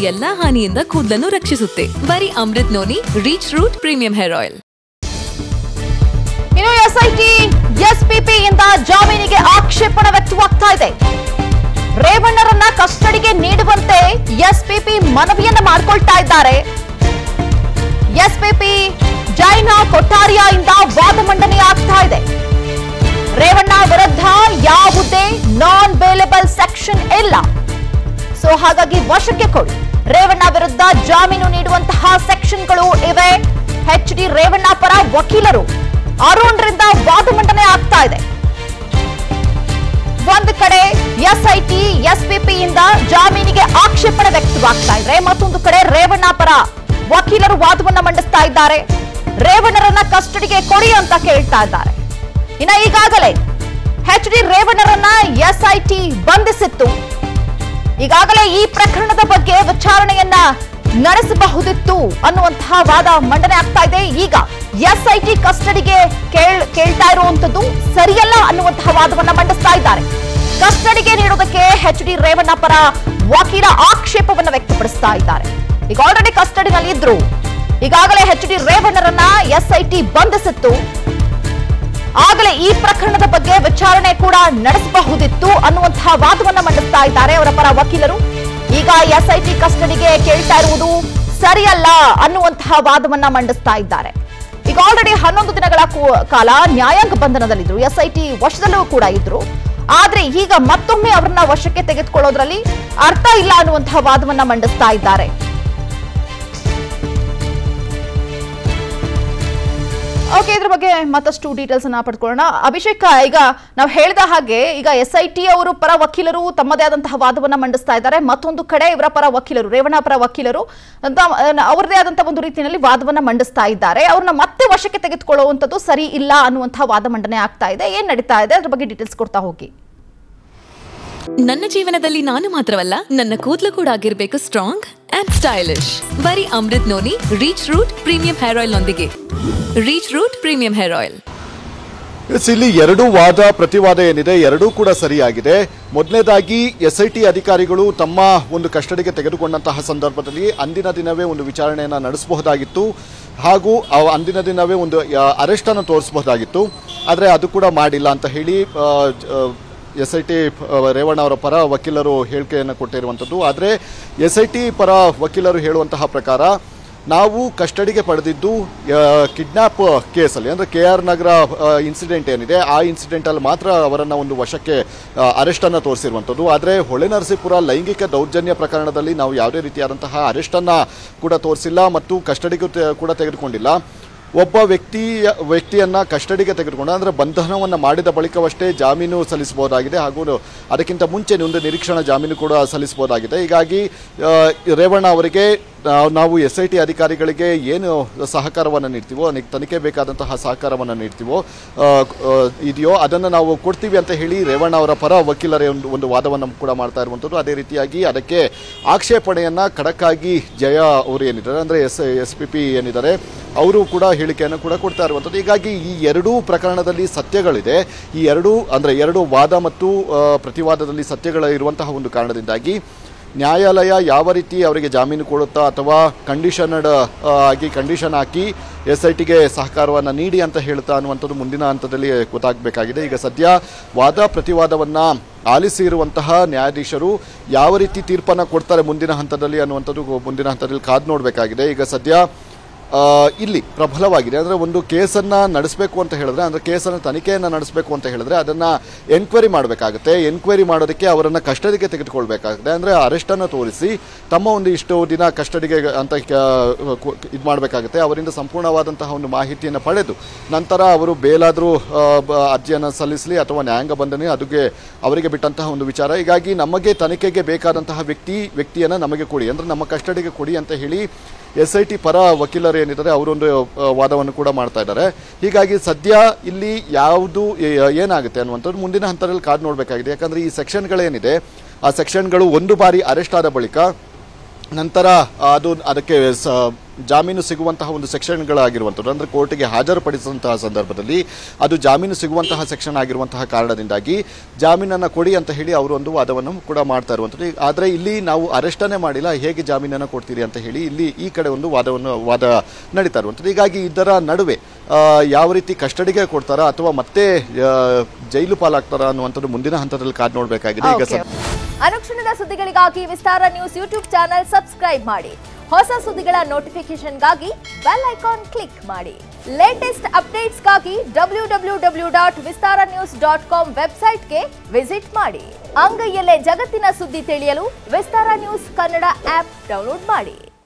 ಎಲ್ಲಾ ಹಾನಿಯಿಂದ ಕೂದಲನ್ನು ರಕ್ಷಿಸುತ್ತೆ ಬರೀ Amrut noni reach root premium hair oil ಇನ್ನು ಎಸ್ಐಟಿ ಎಸ್ಪಿಪಿ ಇಂದ ಜಾಮೀನಿಗೆ ಆಕ್ಷೇಪಣೆ ವ್ಯಕ್ತವಾಗ್ತಾ ಇದೆ ರೇವಣ್ಣರನ್ನ ಕಸ್ಟಡಿಗೆ ನೀಡುವಂತೆ ಎಸ್ಪಿಪಿ ಮನವಿಯನ್ನ ಮಾಡ್ಕೊಳ್ತಾ ಇದ್ದಾರೆ ಎಸ್ಪಿಪಿ ಜೈನಾ ಕೊಠಾರಿಯಾ ಇಂದ ವಾದ ಮಂಡನೆ ಆಗ್ತಾ ಇದೆ ರೇವಣ್ಣ ವಿರುದ್ಧ ಯಾವುದೇ ನಾನ್ ಬೇಲೆಬಲ್ ಸೆಕ್ಷನ್ ಇಲ್ಲ ಸೊ ಹಾಗಾಗಿ ವಶಕ್ಕೆ ಕೊಡಿ ರೇವಣ್ಣ ವಿರುದ್ಧ ಜಾಮೀನು ನೀಡುವಂತಹ ಸೆಕ್ಷನ್ಗಳು ಇವೆ ಎಚ್ ಡಿ ರೇವಣ್ಣ ಪರ ವಕೀಲರು ಅರುಣ್ರಿಂದ ವಾದ ಮಂಡನೆ ಆಗ್ತಾ ಇದೆ ಒಂದು ಕಡೆ ಎಸ್ಐಟಿ ಎಸ್ಪಿಪಿ ಇಂದ ಜಾಮೀನಿಗೆ ಆಕ್ಷೇಪಣೆ ವ್ಯಕ್ತವಾಗ್ತಾ ಇದ್ರೆ ಮತ್ತೊಂದು ಕಡೆ ರೇವಣ್ಣ ಪರ ವಕೀಲರು ವಾದವನ್ನ ಮಂಡಿಸ್ತಾ ಇದ್ದಾರೆ ರೇವಣ್ಣರನ್ನ ಕಸ್ಟಡಿಗೆ ಕೊಡಿ ಅಂತ ಕೇಳ್ತಾ ಇದ್ದಾರೆ ಇನ್ನ ಈಗಾಗಲೇ ಎಚ್ ಡಿ ರೇವಣ್ಣರನ್ನ ಎಸ್ಐಟಿ ಬಂಧಿಸಿತ್ತು ಈಗಾಗಲೇ ಈ ಪ್ರಕರಣದ ಬಗ್ಗೆ ವಿಚಾರಣೆಯನ್ನ ನಡೆಸಬಹುದಿತ್ತು ಅನ್ನುವಂತಹ ವಾದ ಮಂಡನೆ ಆಗ್ತಾ ಇದೆ ಈಗ ಎಸ್ಐಟಿ ಕಸ್ಟಡಿಗೆ ಕೇಳ್ ಕೇಳ್ತಾ ಇರುವಂತದ್ದು ಸರಿಯಲ್ಲ ಅನ್ನುವಂತಹ ವಾದವನ್ನ ಮಂಡಿಸ್ತಾ ಇದ್ದಾರೆ ಕಸ್ಟಡಿಗೆ ನೀಡೋದಕ್ಕೆ ಎಚ್ ಡಿ ರೇವಣ್ಣ ಪರ ವಕೀಲ ಆಕ್ಷೇಪವನ್ನ ವ್ಯಕ್ತಪಡಿಸ್ತಾ ಇದ್ದಾರೆ ಈಗ ಆಲ್ರೆಡಿ ಕಸ್ಟಡಿನಲ್ಲಿ ಇದ್ರು ಈಗಾಗಲೇ ಎಚ್ ಡಿ ರೇವಣ್ಣರನ್ನ ಎಸ್ಐಟಿ ಬಂಧಿಸಿತ್ತು ಆಗಲೇ ಈ ಪ್ರಕರಣದ ಬಗ್ಗೆ ವಿಚಾರಣೆ ಕೂಡ ನಡೆಸಬಹುದಿತ್ತು ಅನ್ನುವಂತಹ ವಾದವನ್ನ ಮಂಡಿಸ್ತಾ ಇದ್ದಾರೆ ಅವರ ಪರ ವಕೀಲರು ಈಗ ಎಸ್ಐಟಿ ಕಸ್ಟಡಿಗೆ ಕೇಳ್ತಾ ಇರುವುದು ಸರಿಯಲ್ಲ ಅನ್ನುವಂತಹ ವಾದವನ್ನ ಮಂಡಿಸ್ತಾ ಇದ್ದಾರೆ ಈಗ ಆಲ್ರೆಡಿ ಹನ್ನೊಂದು ದಿನಗಳ ಕೂ- ಕಾಲ ನ್ಯಾಯಾಂಗ ಬಂಧನದಲ್ಲಿದ್ರು ಎಸ್ಐಟಿ ವಶದಲ್ಲೂ ಕೂಡ ಇದ್ರು ಆದ್ರೆ ಈಗ ಮತ್ತೊಮ್ಮೆ ಅವರನ್ನ ವಶಕ್ಕೆ ತೆಗೆದುಕೊಳ್ಳೋದ್ರಲ್ಲಿ ಅರ್ಥ ಇಲ್ಲ ಅನ್ನುವಂತಹ ವಾದವನ್ನ ಮಂಡಿಸ್ತಾ ಇದ್ದಾರೆ ಓಕೆ ಇದ್ರ ಬಗ್ಗೆ ಮತ್ತಷ್ಟು ಡೀಟೇಲ್ಸ್ ಅನ್ನ ಪಡ್ಕೊಳ್ಳೋಣ ಅಭಿಷೇಕ್ ಈಗ ನಾವು ಹೇಳಿದ ಹಾಗೆ ಈಗ ಎಸ್ ಐ ಟಿ ಅವರು ಪರ ವಕೀಲರು ತಮ್ಮದೇ ಆದಂತಹ ವಾದವನ್ನ ಮಂಡಿಸ್ತಾ ಇದ್ದಾರೆ ಮತ್ತೊಂದು ಕಡೆ ಇವರ ಪರ ವಕೀಲರು ರೇವಣ್ಣ ಪರ ವಕೀಲರು ಅಂತ ಅವರದೇ ಆದಂತಹ ಒಂದು ರೀತಿಯಲ್ಲಿ ವಾದವನ್ನ ಮಂಡಿಸ್ತಾ ಇದ್ದಾರೆ ಅವ್ರನ್ನ ಮತ್ತೆ ವಶಕ್ಕೆ ತೆಗೆದುಕೊಳ್ಳುವಂಥದ್ದು ಸರಿ ಇಲ್ಲ ಅನ್ನುವಂತಹ ವಾದ ಮಂಡನೆ ಆಗ್ತಾ ಇದೆ ಏನ್ ನಡೀತಾ ಇದೆ ಅದ್ರ ಬಗ್ಗೆ ಡೀಟೇಲ್ಸ್ ಕೊಡ್ತಾ ಹೋಗಿ ನನ್ನ ಜೀವನದಲ್ಲಿ ನಾನು ಮಾತ್ರವಲ್ಲ ನನ್ನ ಕೂದಲು ಕೂಡ ಆಗಿರ್ಬೇಕು ಸ್ಟ್ರಾಂಗ್ ಅಂಡ್ ಸ್ಟೈಲಿಶ್ ಬರೀ Amrut noni reach root premium hair oil ನೊಂದಿಗೆ reach root premium hair oil yes, ಇಲ್ಲಿ ಎರಡು ವಾದ ಪ್ರತಿವಾದ ಏನಿದೆ ಎರಡೂ ಕೂಡ ಸರಿಯಾಗಿದೆ ಮೊದಲನೇದಾಗಿ ಎಸ್ ಐ ಟಿ ಅಧಿಕಾರಿಗಳು ತಮ್ಮ ಒಂದು ಕಸ್ಟಡಿಗೆ ತೆಗೆದುಕೊಂಡಂತಹ ಸಂದರ್ಭದಲ್ಲಿ ಅಂದಿನ ದಿನವೇ ಒಂದು ವಿಚಾರಣೆಯನ್ನು ನಡೆಸಬಹುದಾಗಿತ್ತು ಹಾಗೂ ಅವ- ಅಂದಿನ ದಿನವೇ ಒಂದು ಅರೆಸ್ಟ್ ಅನ್ನು ತೋರಿಸಬಹುದಾಗಿತ್ತು ಆದರೆ ಅದು ಕೂಡ ಮಾಡಿಲ್ಲ ಅಂತ ಹೇಳಿ ಎಸ್ ಐ ಟಿ ರೇವಣ್ಣ ಅವರ ಪರ ವಕೀಲರು ಹೇಳಿಕೆಯನ್ನು ಕೊಟ್ಟಿರುವಂಥದ್ದು ಆದರೆ ಎಸ್ ಐ ಟಿ ಪರ ವಕೀಲರು ಹೇಳುವಂತಹ ಪ್ರಕಾರ ನಾವು ಕಸ್ಟಡಿಗೆ ಪಡೆದಿದ್ದು ಕಿಡ್ನಾಪ್ ಕೇಸಲ್ಲಿ ಅಂದರೆ ಕೆ ಆರ್ ನಗರ ಇನ್ಸಿಡೆಂಟ್ ಏನಿದೆ ಆ ಇನ್ಸಿಡೆಂಟಲ್ಲಿ ಮಾತ್ರ ಅವರನ್ನು ಒಂದು ವಶಕ್ಕೆ ಅರೆಸ್ಟನ್ನು ತೋರಿಸಿರುವಂಥದ್ದು ಆದರೆ ಹೊಳೆ ನರಸೀಪುರ ಲೈಂಗಿಕ ದೌರ್ಜನ್ಯ ಪ್ರಕರಣದಲ್ಲಿ ನಾವು ಯಾವುದೇ ರೀತಿಯಾದಂತಹ ಅರೆಸ್ಟನ್ನು ಕೂಡ ತೋರಿಸಿಲ್ಲ ಮತ್ತು ಕಸ್ಟಡಿಗೂ ತೆ- ಕೂಡ ತೆಗೆದುಕೊಂಡಿಲ್ಲ ಒಬ್ಬ ವ್ಯಕ್ತಿಯ ವ್ಯಕ್ತಿಯನ್ನ ಕಸ್ಟಡಿಗೆ ತೆಗೆದುಕೊಂಡು ಅಂದರೆ ಬಂಧನವನ್ನು ಮಾಡಿದ ಬಳಿಕವಷ್ಟೇ ಜಾಮೀನು ಸಲ್ಲಿಸಬಹುದಾಗಿದೆ ಹಾಗೂ ಅದಕ್ಕಿಂತ ಮುಂಚೆ ಒಂದು ನಿರೀಕ್ಷಣಾ ಜಾಮೀನು ಕೂಡ ಸಲ್ಲಿಸಬಹುದಾಗಿದೆ ಹೀಗಾಗಿ ಆ, ರೇವಣ್ಣ ಅವರಿಗೆ ನಾವು- ನಾವು ಎಸ್ ಐ ಟಿ ಅಧಿಕಾರಿಗಳಿಗೆ ಏನು ಸಹಕಾರವನ್ನು ನೀಡ್ತೀವೋ ಅದಕ್ಕೆ ತನಿಖೆ ಬೇಕಾದಂತಹ ಸಹಕಾರವನ್ನು ನೀಡ್ತೀವೋ ಆ, ಆ, ಇದೆಯೋ ಅದನ್ನು ನಾವು ಕೊಡ್ತೀವಿ ಅಂತ ಹೇಳಿ ರೇವಣ್ಣ ಅವರ ಪರ ವಕೀಲರೇ ಒಂದು ಒಂದು ವಾದವನ್ನು ಕೂಡ ಮಾಡ್ತಾ ಇರುವಂಥದ್ದು ಅದೇ ರೀತಿಯಾಗಿ ಅದಕ್ಕೆ ಆಕ್ಷೇಪಣೆಯನ್ನು ಖಡಕ್ಕಾಗಿ ಜಯ ಅವರು ಏನಿದ್ದಾರೆ ಅಂದರೆ ಎಸ್ ಎಸ್ ಪಿ ಪಿ ಏನಿದ್ದಾರೆ ಅವರು ಕೂಡ ಹೇಳಿಕೆಯನ್ನು ಕೂಡ ಕೊಡ್ತಾ ಇರುವಂಥದ್ದು ಹೀಗಾಗಿ ಈ ಎರಡೂ ಪ್ರಕರಣದಲ್ಲಿ ಸತ್ಯಗಳಿದೆ ಈ ಎರಡೂ ಅಂದರೆ ಎರಡು ವಾದ ಮತ್ತು ಆ, ಪ್ರತಿವಾದದಲ್ಲಿ ಸತ್ಯಗಳ ಇರುವಂತಹ ಒಂದು ಕಾರಣದಿಂದಾಗಿ ನ್ಯಾಯಾಲಯ ಯಾವ ರೀತಿ ಅವರಿಗೆ ಜಾಮೀನು ಕೊಡುತ್ತಾ ಅಥವಾ ಕಂಡೀಷನಡ್ ಆಗಿ ಕಂಡೀಷನ್ ಹಾಕಿ ಎಸ್ ಐ ಟಿಗೆ ಸಹಕಾರವನ್ನು ನೀಡಿ ಅಂತ ಹೇಳ್ತಾ ಅನ್ನುವಂಥದ್ದು ಮುಂದಿನ ಹಂತದಲ್ಲಿ ಗೊತ್ತಾಗಬೇಕಾಗಿದೆ ಈಗ ಸದ್ಯ ವಾದ ಪ್ರತಿವಾದವನ್ನು ಆಲಿಸಿರುವಂತಹ ನ್ಯಾಯಾಧೀಶರು ಯಾವ ರೀತಿ ತೀರ್ಪನ್ನು ಕೊಡ್ತಾರೆ ಮುಂದಿನ ಹಂತದಲ್ಲಿ ಅನ್ನುವಂಥದ್ದು ಮುಂದಿನ ಹಂತದಲ್ಲಿ ಕಾದು ನೋಡಬೇಕಾಗಿದೆ ಈಗ ಸದ್ಯ ಆ, ಇಲ್ಲಿ ಪ್ರಬಲವಾಗಿದೆ ಅಂದರೆ ಒಂದು ಕೇಸನ್ನು ನಡೆಸಬೇಕು ಅಂತ ಹೇಳಿದ್ರೆ ಅಂದರೆ ಕೇಸನ್ನು ತನಿಖೆಯನ್ನು ನಡೆಸಬೇಕು ಅಂತ ಹೇಳಿದ್ರೆ ಅದನ್ನು ಎನ್ಕ್ವೈರಿ ಮಾಡಬೇಕಾಗುತ್ತೆ ಎನ್ಕ್ವೈರಿ ಮಾಡೋದಕ್ಕೆ ಅವರನ್ನು ಕಸ್ಟಡಿಗೆ ತೆಗೆದುಕೊಳ್ಬೇಕಾಗುತ್ತೆ ಅಂದರೆ ಅರೆಸ್ಟನ್ನು ತೋರಿಸಿ ತಮ್ಮ ಒಂದು ಇಷ್ಟು ದಿನ ಕಸ್ಟಡಿಗೆ ಅಂತ ಇದು ಮಾಡಬೇಕಾಗುತ್ತೆ ಅವರಿಂದ ಸಂಪೂರ್ಣವಾದಂತಹ ಒಂದು ಮಾಹಿತಿಯನ್ನು ಪಡೆದು ನಂತರ ಅವರು ಬೇಲಾದರೂ ಅರ್ಜಿಯನ್ನು ಸಲ್ಲಿಸಲಿ ಅಥವಾ ನ್ಯಾಯಾಂಗ ಬಂಧನೆ ಅದಕ್ಕೆ ಅವರಿಗೆ ಬಿಟ್ಟಂತಹ ಒಂದು ವಿಚಾರ ಹೀಗಾಗಿ ನಮಗೆ ತನಿಖೆಗೆ ಬೇಕಾದಂತಹ ವ್ಯಕ್ತಿ ವ್ಯಕ್ತಿಯನ್ನು ನಮಗೆ ಕೊಡಿ ಅಂದರೆ ನಮ್ಮ ಕಸ್ಟಡಿಗೆ ಕೊಡಿ ಅಂತ ಹೇಳಿ ಎಸ್ ಐ ಟಿ ಪರ ವಕೀಲರು ಏನಿದ್ದಾರೆ ಅವರೊಂದು ಆ, ವಾದವನ್ನು ಕೂಡ ಮಾಡ್ತಾ ಇದ್ದಾರೆ ಹೀಗಾಗಿ ಸದ್ಯ ಇಲ್ಲಿ ಯಾವುದು ಏ- ಏನಾಗುತ್ತೆ ಅನ್ನುವಂಥದ್ದು ಮುಂದಿನ ಹಂತದಲ್ಲಿ ಕಾದು ನೋಡಬೇಕಾಗಿದೆ ಯಾಕಂದರೆ ಈ ಸೆಕ್ಷನ್ಗಳೇನಿದೆ ಆ ಸೆಕ್ಷನ್ಗಳು ಒಂದು ಬಾರಿ ಅರೆಸ್ಟ್ ಆದ ಬಳಿಕ ನಂತರ ಅದು ಅದಕ್ಕೆ ಸ- ಜಾಮೀನು ಸಿಗುವಂತಹ ಒಂದು ಸೆಕ್ಷನ್ಗಳಾಗಿರುವಂಥದ್ದು ಅಂದರೆ ಕೋರ್ಟಿಗೆ ಹಾಜರುಪಡಿಸಿದಂತಹ ಸಂದರ್ಭದಲ್ಲಿ ಅದು ಜಾಮೀನು ಸಿಗುವಂತಹ ಸೆಕ್ಷನ್ ಆಗಿರುವಂತಹ ಕಾರಣದಿಂದಾಗಿ ಜಾಮೀನನ್ನು ಕೊಡಿ ಅಂತ ಹೇಳಿ ಅವರು ಒಂದು ವಾದವನ್ನು ಕೂಡ ಮಾಡ್ತಾ ಇರುವಂಥದ್ದು ಆದರೆ ಇಲ್ಲಿ ನಾವು ಅರೆಸ್ಟನ್ನೇ ಮಾಡಿಲ್ಲ ಹೇಗೆ ಜಾಮೀನನ್ನು ಕೊಡ್ತೀರಿ ಅಂತ ಹೇಳಿ ಇಲ್ಲಿ ಈ ಕಡೆ ಒಂದು ವಾದವನ್ನು ವಾದ ನಡೀತಾ ಇರುವಂಥದ್ದು ಹೀಗಾಗಿ ಇದರ ನಡುವೆ ಆ, ಯಾವ ರೀತಿ ಕಸ್ಟಡಿಗೆ ಕೊಡ್ತಾರಾ ಅಥವಾ ಮತ್ತೆ ಆ, ಜೈಲು ಪಾಲಾಗ್ತಾರಾ ಅನ್ನುವಂಥದ್ದು ಮುಂದಿನ ಹಂತದಲ್ಲಿ ಕಾದು ನೋಡಬೇಕಾಗಿದೆ ಈಗ Okay. ಸದ್ಯ ಅನುಕ್ಷಣದ ಸುದ್ದಿಗಳಿಗಾಗಿ Vistara news YouTube channel subscribe ಮಾಡಿ ಹೊಸ ಸುದ್ದಿಗಳ ನೋಟಿಫಿಕೇಶನ್ಗಾಗಿ ಬೆಲ್ ಐಕಾನ್ ಕ್ಲಿಕ್ ಮಾಡಿ ಲೇಟೆಸ್ಟ್ ಅಪ್ಡೇಟ್ಸ್ಗಾಗಿ W W W dot Vistara news dot com ವೆಬ್ಸೈಟ್ಗೆ ವಿಸಿಟ್ ಮಾಡಿ ಅಂಗೈಯಲ್ಲೇ ಜಗತ್ತಿನ ಸುದ್ದಿ ತಿಳಿಯಲು Vistara news Kannada app download ಮಾಡಿ